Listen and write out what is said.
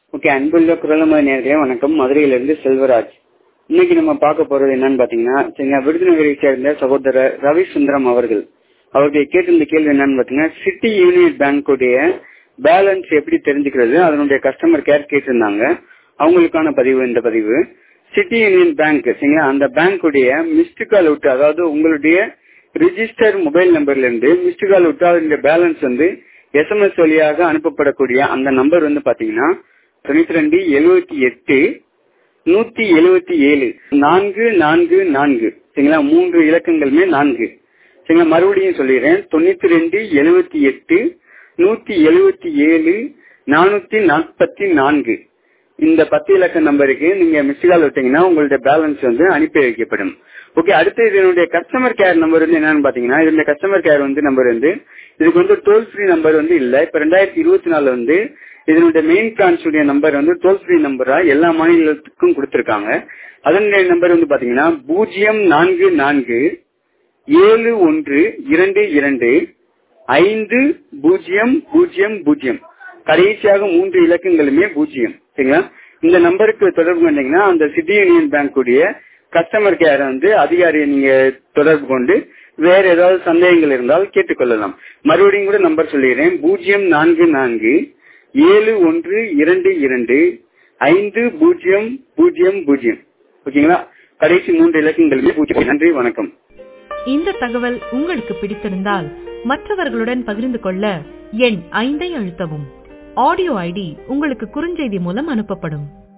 okay அன்புள்ள குரலம நேர்களே வணக்கம் மதுரையிலிருந்து செல்வராஜ் இன்னைக்கு நம்ம பார்க்க போறது என்னன்னு பாத்தீங்கன்னா சரிங்க விருதுநகரை சேர்ந்த சகோதரர் ரவி சுந்தரம் அவர்கள் அவருடைய கேட்டிருந்த கேள்வி என்னன்னு பாத்தீங்கன்னா சிட்டி யூனியன் பேங்குடைய பேலன்ஸ் எப்படி தெரிஞ்சுக்கிறது அதனுடைய கஸ்டமர் கேர் கேட்டிருந்தாங்க அவங்களுக்கான பதிவு இந்த பதிவு சிட்டி யூனியன் பேங்க் சரிங்களா அந்த பேங்குடைய மிஸ்டு கால் விட்டு அதாவது உங்களுடைய ரிஜிஸ்டர் மொபைல் நம்பர்ல இருந்து மிஸ்டு கால் விட்டு அதனுடைய பேலன்ஸ் வந்து எஸ்எம்எஸ் வழியாக அனுப்பப்படக்கூடிய அந்த நம்பர் வந்து பாத்தீங்கன்னா தொண்ணூத்தி ரெண்டு எழுபத்தி எட்டு நூத்தி எழுபத்தி ஏழு நான்கு நான்கு நான்கு சரிங்களா மூன்று இலக்கங்களுமே நான்கு சரிங்களா மறுபடியும் சொல்லிடுறேன் தொண்ணூத்தி ரெண்டு எழுபத்தி எட்டு நூத்தி எழுபத்தி ஏழு நானூத்தி நாற்பத்தி நான்கு இந்த பத்து இலக்க நம்பருக்கு நீங்க மிஸ் கால் விட்டீங்கன்னா உங்களுடைய பேலன்ஸ் வந்து அனுப்பி வைக்கப்படும் ஓகே அடுத்து இதனுடைய கஸ்டமர் கேர் நம்பர் வந்து என்னன்னு பாத்தீங்கன்னா இதனுடைய கஸ்டமர் கேர் வந்து நம்பர் வந்து இதுக்கு வந்து டோல் ஃப்ரீ நம்பர் வந்து இல்ல இப்ப ரெண்டாயிரத்தி இருபத்தி நாலு வந்து இதனுடைய மெயின் பிரான்ச்சுடைய நம்பர் வந்து டோல் ஃப்ரீ நம்பரா எல்லா மாநிலத்துக்கும் கொடுத்திருக்காங்க அதனுடைய நம்பர் வந்து பாத்தீங்கன்னா பூஜ்ஜியம் நான்கு நான்கு ஏழு ஒன்று இரண்டு இரண்டு ஐந்து பூஜ்ஜியம் பூஜ்ஜியம் பூஜ்ஜியம் கடைசியாக மூன்று இலக்கங்களுமே பூஜ்ஜியம் சரிங்களா இந்த நம்பருக்கு தொடர்பு கொண்டீங்கன்னா அந்த சிட்டி யூனியன் பேங்க் உடைய கஸ்டமர் கேர் வந்து அதிகாரியை நீங்க தொடர்பு கொண்டு வேற ஏதாவது சந்தேகங்கள் இருந்தால் கேட்டுக்கொள்ளலாம் மறுபடியும் கூட நம்பர் சொல்லிடுறேன் பூஜ்ஜியம் நான்கு நான்கு ஏழு ஒன்று இரண்டு இரண்டு ஐந்து பூஜ்ஜியம் பூஜ்ஜியம் பூஜ்ஜியம் ஓகேங்களா கடைசி மூன்று இலக்கங்களுமே பூஜ்ஜியம் நன்றி வணக்கம் இந்த தகவல் உங்களுக்கு பிடித்திருந்தால் மற்றவர்களுடன் பகிர்ந்து கொள்ள எண் ஐந்தை அழுத்தவும் ஆடியோ ஐடி உங்களுக்கு குறுஞ்செய்தி மூலம் அனுப்பப்படும்